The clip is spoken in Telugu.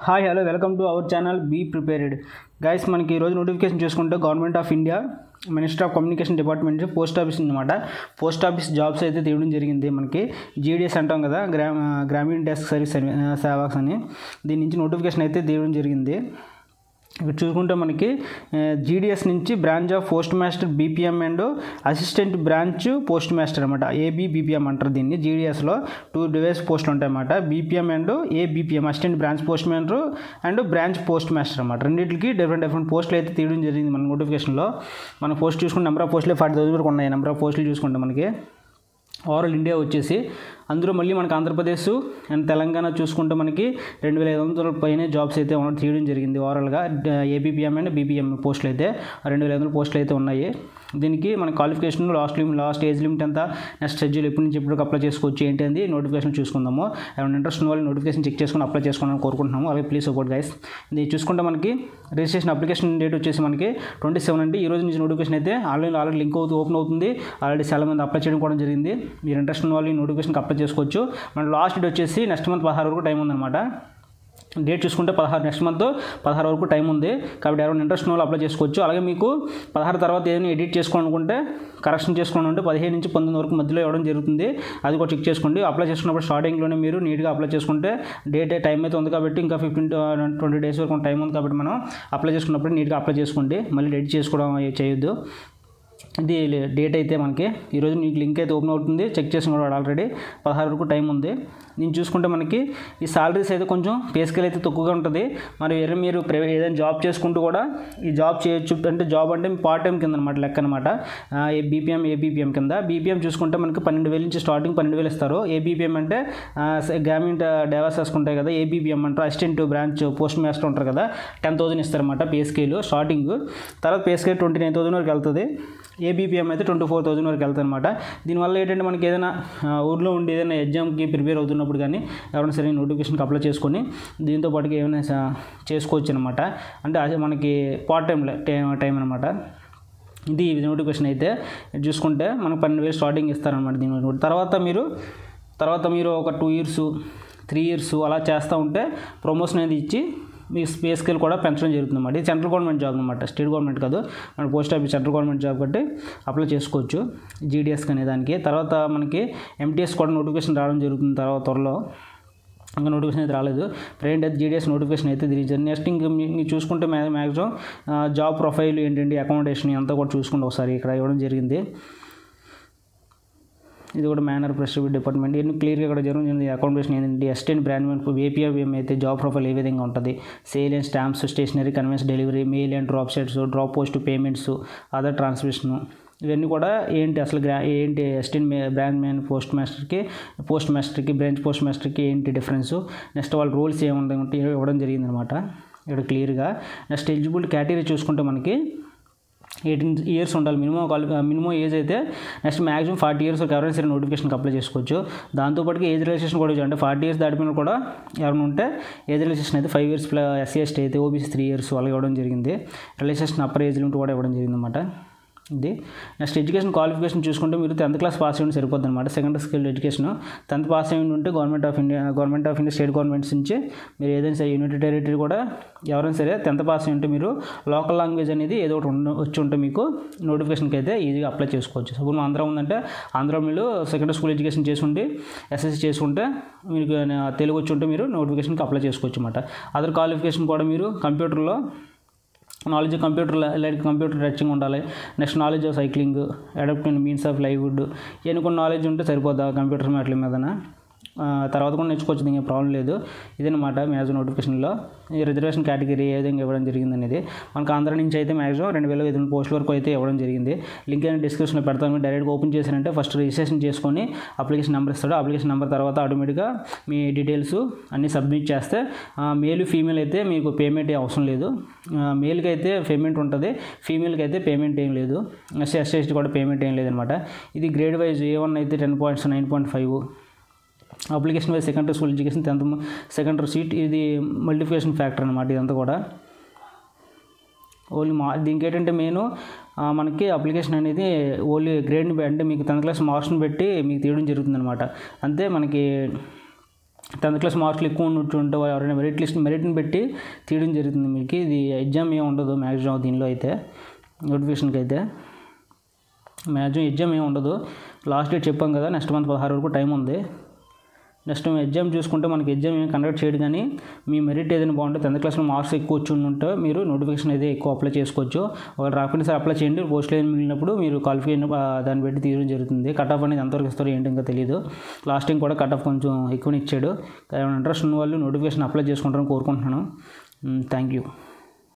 Hi hello welcome to our channel be prepared guys మనకి ఈరోజు నోటిఫికేషన్ చూసుకుంటే government of India minister of communication department post office అనమాట పోస్ట్ ఆఫీస్ జాబ్స్ అయితే తీయడం జరిగింది మనకి జీడిఎస్ అంటాం కదా గ్రామ గ్రామీణ డెస్క్ సర్వీస్ సర్వీ- సేవాస్ అని దీని నుంచి నోటిఫికేషన్ అయితే తీయడం జరిగింది ఇక్కడ చూసుకుంటే మనకి జీడిఎస్ నుంచి branch of postmaster BPM and assistant branch postmaster అనమాట ఏబీ బీపీఎం అంటారు దీన్ని జీడిఎస్లో టూ డివైస్ పోస్టులు ఉంటాయన్నమాట BPM and A BPM assistant branch postmaster and branch postmaster అనమాట రెండింటికి డిఫరెంట్ డిఫరెంట్ పోస్టులు అయితే తీయడం జరిగింది మన నోటిఫికేషన్లో మన పోస్ట్ చూసుకుంటే నెంబర్ ఆఫ్ పోస్టులు ఫార్టీ థౌసండ్ వరకు ఉన్నాయి నెంబర్ ఆఫ్ పోస్టులు చూసుకుంటే మనకి ఓవరాల్ ఇండియా వచ్చేసి అందులో మళ్ళీ మనకి ఆంధ్రప్రదేశ్ అండ్ తెలంగాణ చూసుకుంటే మనకి రెండు వేల ఐదు వందల పైన జాబ్స్ అయితే ఉన్న- తీయడం జరిగింది ఓవరాల్గా ఏబీపీఎం అండ్ బీపీఎం పోస్టులు అయితే రెండు వేల ఐదు వందల పోస్టులు అయితే ఉన్నాయి దీనికి మన qualification last limit last age limit ఎంత నెక్స్ట్ షెడ్యూల్ ఎప్పటి నుంచి ఎప్పుడు అప్లై చేసుకోవచ్చు ఏంటి అనేది నోటిఫికేషన్ చూసుకుందాము ఏమైనా ఇంట్రెస్ట్ ఉన్న వాళ్ళు నోటిఫికేషన్ చెక్ చేసుకుని అప్లై చేసుకోవాలని కోరుకుంటున్నాము అలాగే ప్లీజ్ సపోర్ట్ గైస్ ఇది చూసుకుంటే మనకి రిజిస్ట్రేషన్ అప్లికేషన్ డేట్ వచ్చేసి మనకి ట్వంటీ సెవెన్ అంటే ఈ రోజు నుంచి నోటిఫికేషన్ అయితే ఆన్లైన్ ఆల్రెడీ లింక్ అవుతూ ఓపెన్ అవుతుంది ఆల్రెడీ చాలా మంది అప్లై చేయడం కూడా జరిగింది మీరు ఇంట్రెస్ట్ ఉన్న వాళ్ళు ఈ నోటిఫికేషన్కి అప్లై చేసుకోవచ్చు మన లాస్ట్ డేట్ వచ్చేసి నెక్స్ట్ మంత్ పదహారు వరకు టైం ఉందన్నమాట డేట్ చూసుకుంటే పదహారు నెక్స్ట్ మంత్ పదహారు వరకు టైం ఉంది కాబట్టి ఎవరైనా ఇంట్రెస్ట్ ఉన్న వాళ్ళు అప్లై చేసుకోవచ్చు అలాగే మీకు పదహారు తర్వాత ఏదైనా ఎడిట్ చేసుకోవాలనుకుంటే కరెక్షన్ చేసుకోవాలంటే పదిహేను నుంచి పంతొమ్మిది వరకు మధ్యలో ఇవ్వడం జరుగుతుంది అది కూడా చెక్ చేసుకోండి అప్లై చేసుకున్నప్పుడు స్టార్టింగ్లోనే మీరు నీట్గా అప్లై చేసుకుంటే డేట్ టైం అయితే ఉంది కాబట్టి ఇంకా ఫిఫ్టీన్ ట్వంటీ డేస్ వరకు టైం ఉంది కాబట్టి మనం అప్లై చేసుకున్నప్పుడు నీట్గా అప్లై చేసుకోండి మళ్ళీ ఎడిట్ చేసుకోవడం చేయొద్దు ఇది డేట్ అయితే మనకి ఈరోజు మీకు లింక్ అయితే ఓపెన్ అవుతుంది చెక్ చేసుకున్నాడు ఆల్రెడీ పదహారు వరకు టైం ఉంది నేను చూసుకుంటే మనకి ఈ సాలరీస్ అయితే కొంచెం పే స్కేల్ అయితే తక్కువగా ఉంటుంది మరి వేరే మీరు ప్రైవేట్ ఏదైనా జాబ్ చేసుకుంటూ కూడా ఈ జాబ్ చేయొచ్చు అంటే జాబ్ అంటే పార్ట్ టైం కింద అనమాట లెక్క అనమాట బీపీఎం ఏబీపీఎం కింద బీపీఎం చూసుకుంటే మనకి పన్నెండు వేల నుంచి స్టార్టింగ్ పన్నెండు వేలు ఇస్తారు ఏబీపీఎం అంటే ఆ, స- గ్రామీణ డైవర్స్ వేసుకుంటాయి కదా ఏబీపీఎం అంటారు అసిస్టెంట్ బ్రాంచ్ పోస్ట్ మాస్టర్ ఉంటారు కదా టెన్ థౌసండ్ ఇస్తారన్నమాట పే స్కేల్ స్టార్టింగ్ తర్వాత pay scale twenty nine thousand వరకు వెళ్తుంది ఏబీపీఎం అయితే ట్వంటీ ఫోర్ థౌసండ్ వరకు వెళ్తుంది అనమాట దీనివల్ల ఏంటంటే మనకి ఏదైనా ఆ, ఊర్లో ఉండి ఏదైనా ఎగ్జామ్కి ప్రిపేర్ అవుతున్నప్పుడు కానీ ఎవరైనా సరే నోటిఫికేషన్కి అప్లై చేసుకొని దీంతో పాటుగా ఏమైనా స- చేసుకోవచ్చు అనమాట అంటే అది మనకి పార్ట్ టైం టైం టైం అనమాట ఇది నోటిఫికేషన్ అయితే ఇది చూసుకుంటే మనకు పన్నెండు వేలు స్టార్టింగ్ ఇస్తారనమాట దీని మీద. తర్వాత మీరు తర్వాత మీరు ఒక టూ ఇయర్స్ త్రీ ఇయర్స్ అలా చేస్తూ ఉంటే ప్రమోషన్ అనేది ఇచ్చి మీ పే స్కేల్ కూడా పెంచడం జరుగుతుంది అన్నమాట ఇది సెంట్రల్ గవర్నమెంట్ జాబ్ అనమాట స్టేట్ గవర్నమెంట్ కాదు మన post office central government job కాబట్టి అప్లై చేసుకోవచ్చు జీడిఎస్ అనే దానికి తర్వాత మనకి ఎంటీఎస్ కూడా నోటిఫికేషన్ రావడం జరుగుతుంది తర్వాత త్వరలో ఇంకా నోటిఫికేషన్ అయితే రాలేదు ప్రెజెంట్ అయితే జీడిఎస్ నోటిఫికేషన్ అయితే తిరిగి నెక్స్ట్ ఇంకా మీ- మీరు చూసుకుంటే మ్యా మ్యాక్సిమం జాబ్ ప్రొఫైల్ ఏంటండి అకామిడేషన్ అంతా కూడా చూసుకుంటే ఒకసారి ఇక్కడ ఇవ్వడం జరిగింది ఇది కూడా మేనర్ ప్రెస్ డిపార్ట్మెంట్ ఇవన్నీ క్లియర్గా ఇక్కడ జరుగుతుంది అకామిడేషన్ ఏంటంటే అసిస్టెంట్ బ్రాండ్ ఏపీఐఎం అయితే జాబ్ ప్రొఫైల్ ఏ విధంగా ఉంటుంది sale and stamps stationery conveyance delivery mail and drop sets drop post payments other transmission ఇవన్నీ కూడా ఏంటి అసలు గ్రా ఏంటి అసిస్టెంట్ బ్రాండ్ మ్యాన్ పోస్ట్ మాస్టర్కి పోస్ట్ మాస్టర్కి బ్రాంచ్ పోస్ట్ మాస్టర్కి ఏంటి డిఫరెన్స్ నెక్స్ట్ వాళ్ళ రూల్స్ ఏముంటాయి ఇవ్వడం జరిగింది అనమాట ఇక్కడ క్లియర్గా నెక్స్ట్ ఎలిజిబుల్ కేటగిరీ చూసుకుంటే మనకి ఎయిటీన్ ఇయర్స్ ఉండాలి మినిమం క్వాలి మినిమం ఏజ్ అయితే నెక్స్ట్ మాక్సిమం ఫార్టీ ఇయర్స్ ఎవరైనా సరే నోటిఫికేషన్కి అప్లై చేసుకోవచ్చు దాంతోపాటుగా ఏజ్ రిలేషన్ కూడా వచ్చి అంటే ఫార్టీ ఇయర్స్ దాటిపోయిన కూడా ఎవరైనా ఉంటే ఏజ్ రిలేషన్ అయితే five years plus SC ST అయితే ఓబీసీ త్రీ ఇయర్స్ వాళ్ళకి ఇవ్వడం జరిగింది రిలేషన్ అప్పర్ ఏజ్ లిమిట్ కూడా ఇవ్వడం జరిగింది అనమాట ఇది నెక్స్ట్ ఎడ్యుకేషన్ క్వాలిఫికేషన్ చూసుకుంటే మీరు టెన్త్ క్లాస్ పాస్ అయ్యి సరిపోద్ది అనమాట second skill education tenth pass అయ్యి ఉంటే government of India government of India state governments నుంచి మీరు ఏదైనా సరే యూనిటీ టెరిటరీ కూడా ఎవరైనా సరే టెన్త్ పాస్ అయ్యి ఉంటే మీరు లోకల్ లాంగ్వేజ్ అనేది ఏదో ఒకటి ఉండ వచ్చి ఉంటే మీకు నోటిఫికేషన్కి అయితే ఈజీగా అప్లై చేసుకోవచ్చు సపోజ్ మన ఆంధ్ర ఉందంటే ఆంధ్ర మీరు సెకండ్ స్కూల్ ఎడ్యుకేషన్ చేసుండి ఎస్ఎస్సి చేసుకుంటే మీకు తెలుగు వచ్చి ఉంటే మీరు నోటిఫికేషన్కి అప్లై చేసుకోవచ్చు అనమాట అదర్ క్వాలిఫికేషన్ కూడా మీరు కంప్యూటర్లో knowledge computer like computer touching ఉండాలి next knowledge of cycling adapting means of livelihood ఇవన్నీ కొన్ని నాలెడ్జ్ ఉంటే సరిపోద్దా కంప్యూటర్ వాటి మీదన ఆ, తర్వాత కూడా నేర్చుకోవచ్చు దీనికి ప్రాబ్లం లేదు ఇదనమాట మ్యాక్సిమం నోటిఫికేషన్లో ఈ రిజర్వేషన్ కేటగిరీ ఏ విధంగా ఇవ్వడం జరిగింది అనేది మనకు ఆంధ్ర నుంచి అయితే మ్యాక్సిమం రెండు వేల ఐదు వందల పోస్టుల వరకు అయితే ఇవ్వడం జరిగింది లింక్ అనేది డిస్క్రిప్షన్లో పెడతాను మీరు డైరెక్ట్గా ఓపెన్ చేశారంటే ఫస్ట్ రిజిస్ట్రేషన్ చేసుకొని అప్లికేషన్ నెంబర్ ఇస్తాడు అప్లికేషన్ నెంబర్ తర్వాత ఆటోమేటిక్గా మీ డీటెయిల్స్ అన్నీ సబ్మిట్ చేస్తే మేల్ ఫీమేల్ అయితే మీకు పేమెంట్ అవసరం లేదు మేల్కి అయితే పేమెంట్ ఉంటుంది ఫీమేల్కి అయితే పేమెంట్ ఏం లేదు ఎస్సీ ఎస్సీ ఎస్టీ కూడా పేమెంట్ ఏం లేదనమాట ఇది గ్రేడ్ వైజ్ ఏ వన్ అయితే ten points nine point five application wise secondary school education tenth secondary seat ఇది మల్టిఫికేషన్ ఫ్యాక్టర్ అనమాట ఇదంతా కూడా ఓన్లీ మా దీనికి ఏంటంటే మెయిన్ మనకి అప్లికేషన్ అనేది ఓన్లీ గ్రేడ్ని బట్టి అంటే మీకు టెన్త్ క్లాస్ మార్క్స్ని పెట్టి మీకు తీయడం జరుగుతుంది అనమాట అంతే మనకి టెన్త్ క్లాస్ మార్కులు ఎక్కువ ఉన్నట్టుంటే ఎవరైనా మెరిట్ లిస్ట్ మెరిట్ని పెట్టి తీయడం జరుగుతుంది మీకు ఇది ఎగ్జామ్ ఏమి ఉండదు మ్యాక్సిమం దీనిలో అయితే నోటిఫికేషన్కి అయితే మ్యాక్సిమం ఎగ్జామ్ ఏమి ఉండదు లాస్ట్ డేట్ చెప్పాం కదా నెక్స్ట్ మంత్ పదహారు వరకు టైం ఉంది నెక్స్ట్ ఎగ్జామ్ చూసుకుంటే మనకి ఎగ్జామ్ ఏం కండక్ట్ చేయడు కానీ మీ మెరిట్ ఏదైనా బాగుంటే టెన్త్ క్లాస్లో మార్క్స్ ఎక్కువ వచ్చి ఉంటే మీరు నోటిఫికేషన్ అయితే ఎక్కువ అప్లై చేసుకోవచ్చు ఒకవేళ రాకుండా సరే అప్లై చేయండి పోస్టులు ఏమి మిగిలినప్పుడు మీరు క్వాలిఫై దాన్ని బట్టి తీయడం జరుగుతుంది కట్ ఆఫ్ అనేది ఎంతవరకు ఇస్తారో ఏంటి ఇంకా తెలియదు లాస్ట్ టైం కూడా కట్ ఆఫ్ కొంచెం ఎక్కువ ఇచ్చాడు ఏమైనా ఇంట్రెస్ట్ ఉన్న వాళ్ళు నోటిఫికేషన్ అప్లై చేసుకుంటారని కోరుకుంటున్నాను థ్యాంక్ యూ